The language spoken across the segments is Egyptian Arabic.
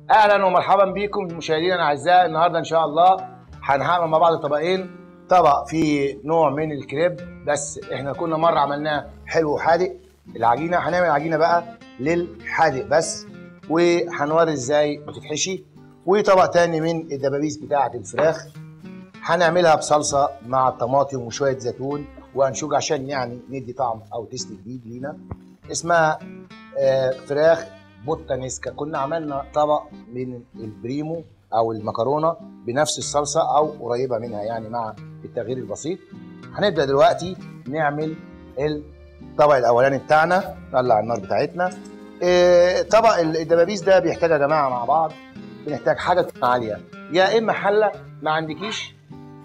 اهلا ومرحبا بكم مشاهدينا الاعزاء النهارده ان شاء الله هنعمل مع بعض طبقين طبق فيه نوع من الكريب بس احنا كنا مره عملناه حلو وحادق العجينه هنعمل عجينه بقى للحادق بس وهنوري ازاي بتتحشي وطبق تاني من الدبابيس بتاعه الفراخ هنعملها بصلصه مع الطماطم وشويه زيتون وانشوج عشان يعني ندي طعم او تيست جديد لينا اسمها آه، فراخ بوتانيسكا كنا عملنا طبق من البريمو او المكرونه بنفس الصلصه او قريبه منها يعني مع التغيير البسيط هنبدا دلوقتي نعمل الطبق الاولاني بتاعنا نولع النار بتاعتنا آه، طبق الدبابيس ده بيحتاج يا جماعه مع بعض بنحتاج حاجه تكون عاليه يا اما حله ما عندكيش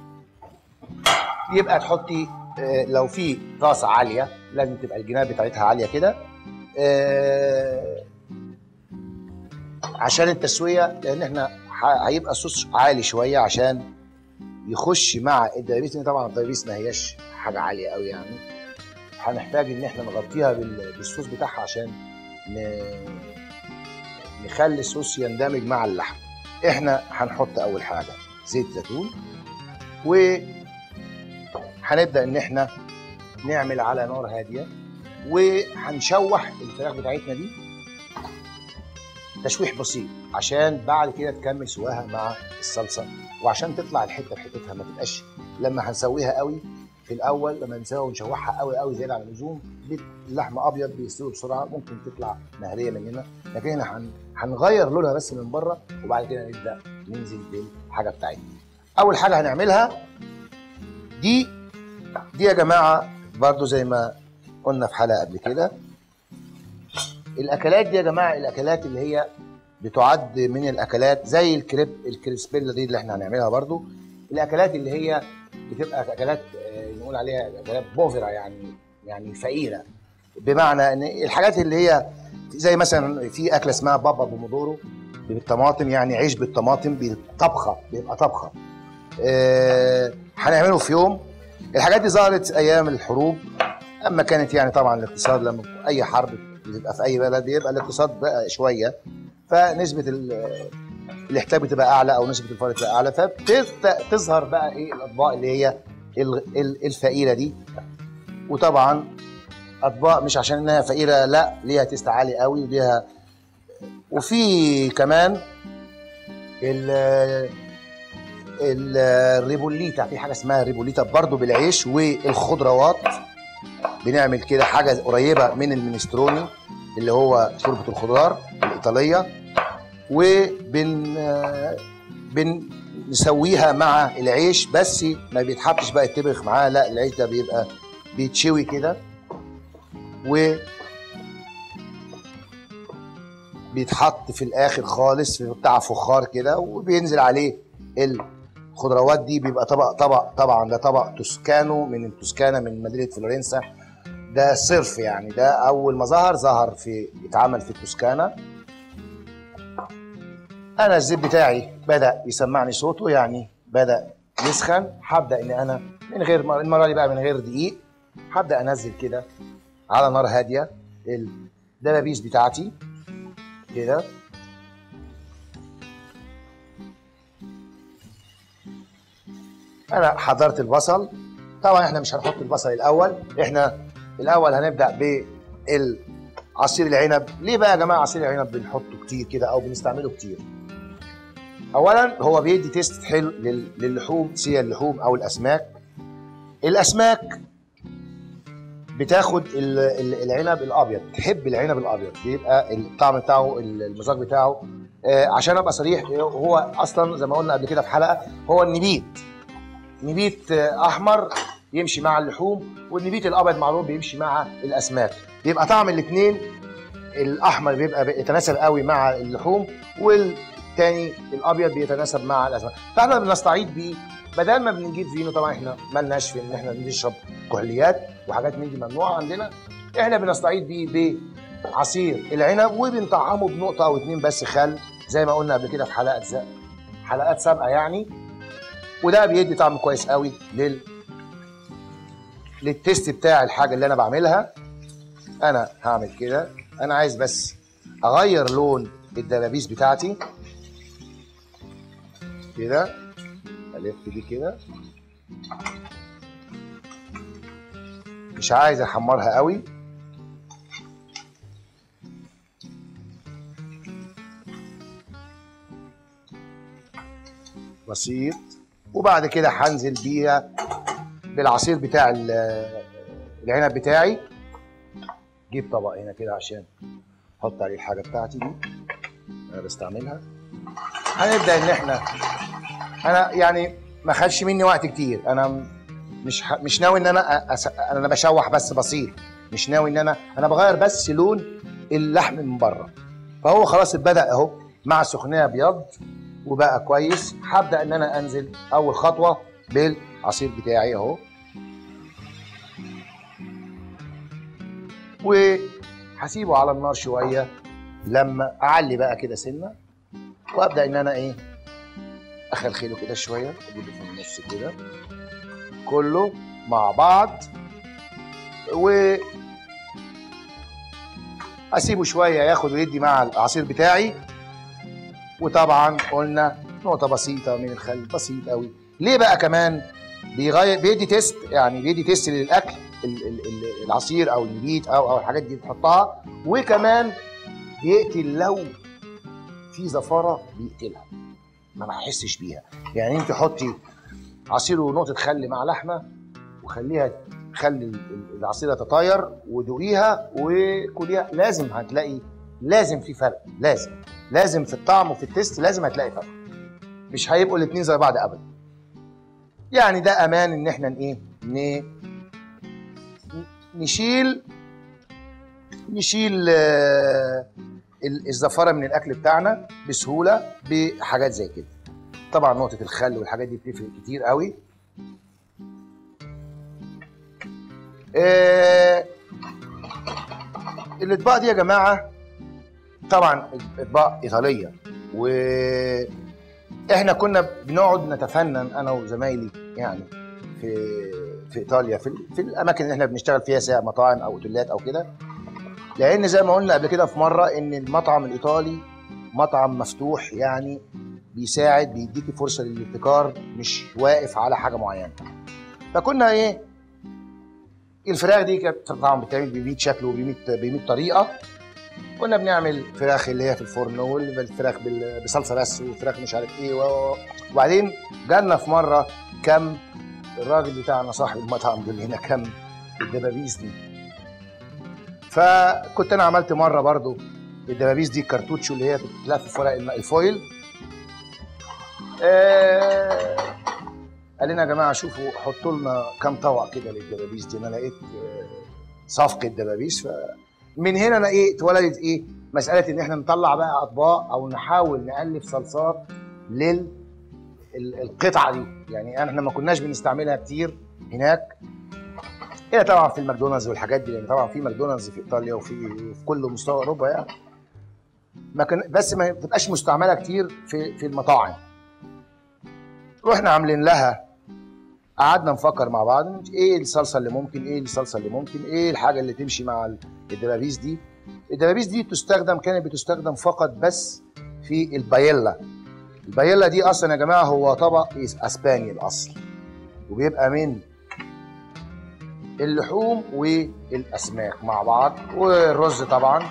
يبقى تحطي آه، لو في طاسه عاليه لازم تبقى الجناب بتاعتها عاليه كده آه، عشان التسويه لان احنا ح- هيبقى الصوص عالي شويه عشان يخش مع الدبابيس لان طبعا الدبابيس ما هياش حاجه عاليه قوي يعني هنحتاج ان احنا نغطيها بال- بالصوص بتاعها عشان ن- نخلي الصوص يندمج مع اللحم احنا هنحط اول حاجه زيت زيتون وهنبدا ان احنا نعمل على نار هاديه وهنشوح الفراخ بتاعتنا دي تشويح بسيط عشان بعد كده تكمل سواها مع الصلصه وعشان تطلع الحته بحتتها ما تبقاش لما هنسويها قوي في الاول لما نسويها ونشوحها قوي قوي زياده عن اللزوم بت- اللحمه ابيض بيستوي بسرعه ممكن تطلع مهريه مننا لكن احنا هن- هنغير لونها بس من بره وبعد كده نبدا ننزل بالحاجه بتاعتنا اول حاجه هنعملها دي دي يا جماعه برضو زي ما قلنا في حلقه قبل كده الاكلات دي يا جماعه الاكلات اللي هي بتعد من الاكلات زي الكريب الكريسبيلا دي اللي احنا هنعملها برضو الاكلات اللي هي بتبقى اكلات آه، نقول عليها اكلات بوفرة يعني يعني فقيره بمعنى ان الحاجات اللي هي زي مثلا في اكله اسمها بابا بومودورو بالطماطم يعني عيش بالطماطم بالطبخه بيبقى طبخه آه، هنعمله في يوم الحاجات دي ظهرت ايام الحروب اما كانت يعني طبعا الاقتصاد لما اي حرب بتبقى في اي بلد بيبقى الاقتصاد بقى شويه فنسبه ال- الاحتياج بتبقى اعلى او نسبه الفقر بتبقى اعلى فبتظهر بقى ايه الاطباق اللي هي ال- ال- الفقيره دي وطبعا اطباق مش عشان انها فقيره لا ليها تيست عالي قوي وليها وفي كمان ال ال- الريبوليتا في حاجه اسمها الريبوليتا برضو بالعيش والخضروات بنعمل كده حاجه قريبه من المينستروني اللي هو شوربه الخضار الايطاليه وبن آه، بنسويها مع العيش بس ما بيتحطش بقى يتبخ معاه لا العيش ده بيبقى بيتشوي كده و بيتحط في الاخر خالص في بتاع فخار كده وبينزل عليه الخضروات دي بيبقى طبق طبق طبعا ده طبق توسكانو من التوسكانا من مدينه فلورنسا ده صرف يعني ده اول ما ظهر ظهر في اتعمل في التوسكانا انا الزيت بتاعي بدا يسمعني صوته يعني بدا يسخن هبدا ان انا من غير المره دي بقى من غير دقيق هبدا انزل كده على نار هاديه الدبابيس بتاعتي كده انا حضرت البصل طبعا احنا مش هنحط البصل الاول احنا الاول هنبدا بالعصير العنب ليه بقى يا جماعه عصير العنب بنحطه كتير كده او بنستعمله كتير اولا هو بيدي تيست حلو لل- للحوم سي اللحوم او الاسماك الاسماك بتاخد ال- ال- العنب الابيض تحب العنب الابيض بيبقى الطعم بتاعه المذاق بتاعه آه، عشان ابقى صريح هو اصلا زي ما قلنا قبل كده في حلقه هو النبيت نبيت آه، احمر يمشي مع اللحوم والنبيت الابيض معروف بيمشي مع الاسماك بيبقى طعم الاثنين الاحمر بيبقى بيتناسب قوي مع اللحوم والتاني الابيض بيتناسب مع الاسماك فاحنا بنستعيد بيه بدل ما بنجيب فينو طبعا احنا مالناش في ان احنا نشرب كحوليات وحاجات من دي ممنوعه عندنا احنا بنستعيد بيه بعصير العنب وبنطعمه بنقطه او اتنين بس خل زي ما قلنا قبل كده في حلقات ز- حلقات سابقه يعني وده بيدي طعم كويس قوي لل للتيست بتاع الحاجه اللي انا بعملها انا هعمل كده انا عايز بس اغير لون الدبابيس بتاعتي كده الف دي كده مش عايز احمرها قوي بسيط وبعد كده هنزل بيها بالعصير بتاع ال- العنب بتاعي جيب طبق هنا كده عشان احط عليه الحاجه بتاعتي دي انا بستعملها هنبدا ان احنا انا يعني ما خدش مني وقت كتير انا م- مش ح... مش ناوي ان انا أس... انا بشوح بس بسيط مش ناوي ان انا انا بغير بس لون اللحم من بره فهو خلاص بدا اهو مع السخونيه ابيض وبقى كويس هبدا ان انا انزل اول خطوه بالعصير بتاعي اهو وهسيبه على النار شويه لما اعلي بقى كده سنه وابدا ان انا ايه اخلخله كده شويه اجيبه في النص كده كله مع بعض و اسيبه شويه ياخد ويدي مع العصير بتاعي وطبعا قلنا نقطه بسيطه من الخل بسيط قوي ليه بقى كمان بيغير بيدي تيست يعني بيدي تيست للاكل ال- ال- ال- العصير او النبيت او او الحاجات دي بتحطها وكمان بيقتل لو في زفاره بيقتلها ما بحسش بيها يعني انت حطي عصير ونقطه خل مع لحمه وخليها خلي ال- ال- العصير يتطاير ودوقيها وكليها لازم هتلاقي لازم في فرق لازم لازم في الطعم وفي التيست لازم هتلاقي فرق مش هيبقوا الاثنين زي بعض ابدا يعني ده امان ان احنا ايه ن- نشيل نشيل آه، ال- الزفاره من الاكل بتاعنا بسهوله بحاجات زي كده طبعا نقطه الخل والحاجات دي بتفرق كتير قوي آه، الاطباق دي يا جماعه طبعا اطباق ايطاليه واحنا كنا بنقعد نتفنن انا وزمايلي يعني في في ايطاليا في, ال- في الاماكن اللي احنا بنشتغل فيها سواء مطاعم او اوتيلات او كده لان زي ما قلنا قبل كده في مره ان المطعم الايطالي مطعم مفتوح يعني بيساعد بيديكي فرصه للابتكار مش واقف على حاجه معينه فكنا ايه الفراخ دي كانت طبعا بتتعمل ب 100 شكل وب 100 ب 100 طريقه كنا بنعمل فراخ اللي هي في الفرن والفراخ بال- بصلصه بس وفراخ مش عارف ايه و- و- وبعدين جالنا في مره كم الراجل بتاعنا صاحب المطعم قال لنا كم الدبابيس دي فكنت انا عملت مره برضو الدبابيس دي الكارتوتشو اللي هي بتتلف في ورق الم- الفويل آه قال لنا يا جماعه شوفوا حطوا لنا كام طبق كده للدبابيس دي انا لقيت آه، صفقه دبابيس فمن هنا انا ايه اتولدت ايه مساله ان احنا نطلع بقى اطباق او نحاول نالف صلصات لل ال- القطعه دي يعني احنا ما كناش بنستعملها كتير هناك هي طبعا في الماكدونالدز والحاجات دي لان طبعا في ماكدونالدز في ايطاليا وفي في كل مستوى اوروبا يعني ما كان بس ما بتبقاش مستعمله كتير في في المطاعم رحنا عاملين لها قعدنا نفكر مع بعض ايه الصلصه اللي ممكن ايه الصلصه اللي ممكن ايه الحاجه اللي تمشي مع الدبابيس دي الدبابيس دي تستخدم كانت بتستخدم فقط بس في البايلا البايلا دي اصلا يا جماعه هو طبق اسباني الاصل وبيبقى من اللحوم والاسماك مع بعض والرز طبعا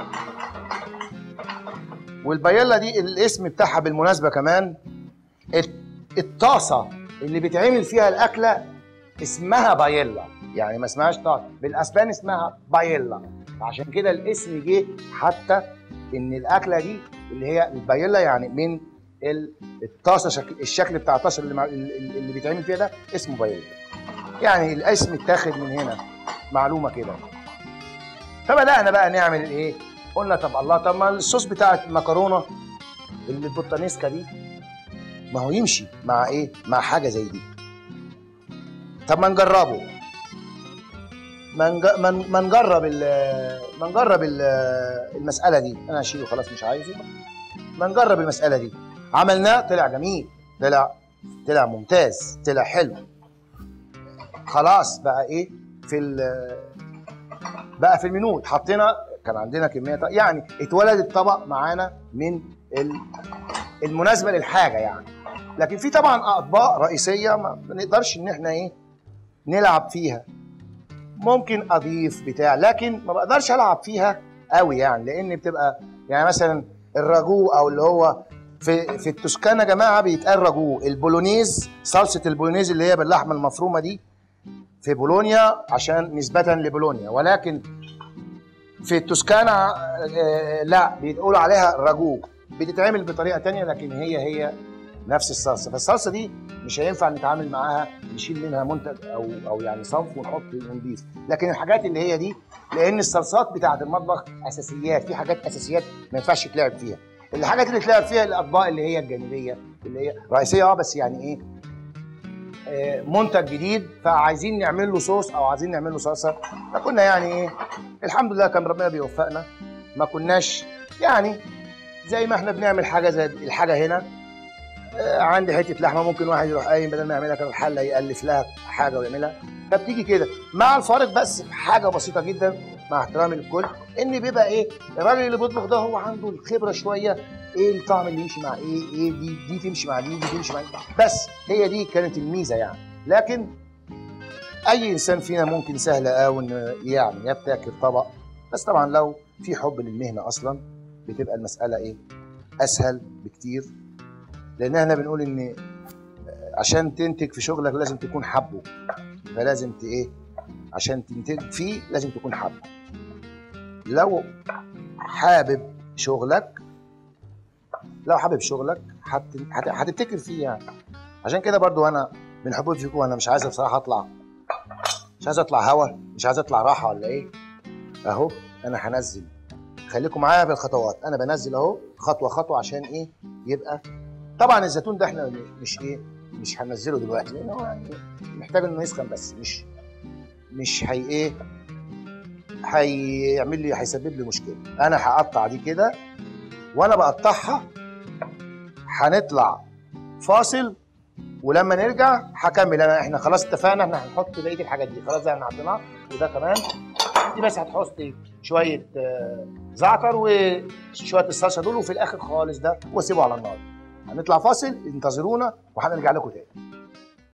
والبايلا دي الاسم بتاعها بالمناسبه كمان الت- الطاسه اللي بيتعمل فيها الاكله اسمها بايلا يعني ما اسمهاش طاسه بالاسباني اسمها بايلا عشان كده الاسم جه حتى ان الاكله دي اللي هي البايلا يعني من ال- الطاسه شكل الشكل بتاع الطاسه اللي, مع- اللي اللي بيتعمل فيها ده اسمه بايلا يعني الاسم اتاخد من هنا معلومه كده فبدانا بقى نعمل ايه قلنا طب الله طب ما الصوص بتاع المكرونه اللي البطانيسكا دي ما هو يمشي مع ايه مع حاجه زي دي طب ما نجربه ما نج- ما ن- ما نجرب ال- ما نجرب ال- المساله دي انا هشيله خلاص مش عايزه ما نجرب المساله دي عملناه طلع جميل طلع طلع ممتاز طلع حلو خلاص بقى ايه في ال- بقى في المنيو حطينا كان عندنا كميه يعني اتولد الطبق معانا من ال- المناسبه للحاجه يعني لكن في طبعا اطباق رئيسيه ما بنقدرش ان احنا ايه نلعب فيها ممكن اضيف بتاع لكن ما بقدرش العب فيها قوي يعني لان بتبقى يعني مثلا الراجو او اللي هو في في التوسكانا يا جماعه بيتقال راجو البولونيز صلصه البولونيز اللي هي باللحمه المفرومه دي في بولونيا عشان نسبة لبولونيا ولكن في التوسكانا آه، لا بيقولوا عليها راجو بتتعمل بطريقة تانية لكن هي هي نفس الصلصة فالصلصة دي مش هينفع نتعامل معاها نشيل منها منتج أو أو يعني صنف ونحط ونضيف لكن الحاجات اللي هي دي لأن الصلصات بتاعة المطبخ أساسيات في حاجات أساسيات ما ينفعش تلعب فيها الحاجات اللي تلعب فيها الأطباق اللي هي الجانبية اللي هي رئيسية اه بس يعني إيه آه، منتج جديد فعايزين نعمل له صوص او عايزين نعمل له صلصه فكنا يعني ايه الحمد لله كان ربنا بيوفقنا ما كناش يعني زي ما احنا بنعمل حاجه زي الحاجه هنا آه، عندي حته لحمه ممكن واحد يروح قايم بدل ما يعملها كده الحله يالف لها حاجه ويعملها فبتيجي كده مع الفارق بس في حاجه بسيطه جدا مع احترامي للكل ان بيبقى ايه الراجل اللي بيطبخ ده هو عنده الخبره شويه ايه الطعم اللي يمشي مع ايه ايه دي دي تمشي مع دي دي تمشي مع دي بس هي دي كانت الميزه يعني لكن اي انسان فينا ممكن سهل قوي انه يعني يبتكر طبق بس طبعا لو في حب للمهنه اصلا بتبقى المساله ايه اسهل بكتير لان احنا بنقول ان عشان تنتج في شغلك لازم تكون حبه فلازم ت ايه عشان تنتج فيه لازم تكون حبه لو حابب شغلك لو حابب شغلك هت- هت- هتبتكر فيه يعني عشان كده برضو انا من حبي فيكم انا مش عايز بصراحه اطلع مش عايز اطلع هوا مش عايز اطلع راحه ولا ايه اهو انا هنزل خليكم معايا بالخطوات انا بنزل اهو خطوه خطوه عشان ايه يبقى طبعا الزيتون ده احنا مش ايه مش هنزله دلوقتي لان هو يعني محتاج انه يسخن بس مش مش هي ايه هيعمل لي هيسبب لي مشكله انا هقطع دي كده وانا بقطعها هنطلع فاصل ولما نرجع هكمل انا احنا خلاص اتفقنا احنا هنحط بقيه الحاجات دي خلاص ده احنا حطيناه وده كمان دي بس هتحطي شويه آه، زعتر وشويه الصلصه دول وفي الاخر خالص ده واسيبه على النار هنطلع فاصل انتظرونا وهنرجع لكم تاني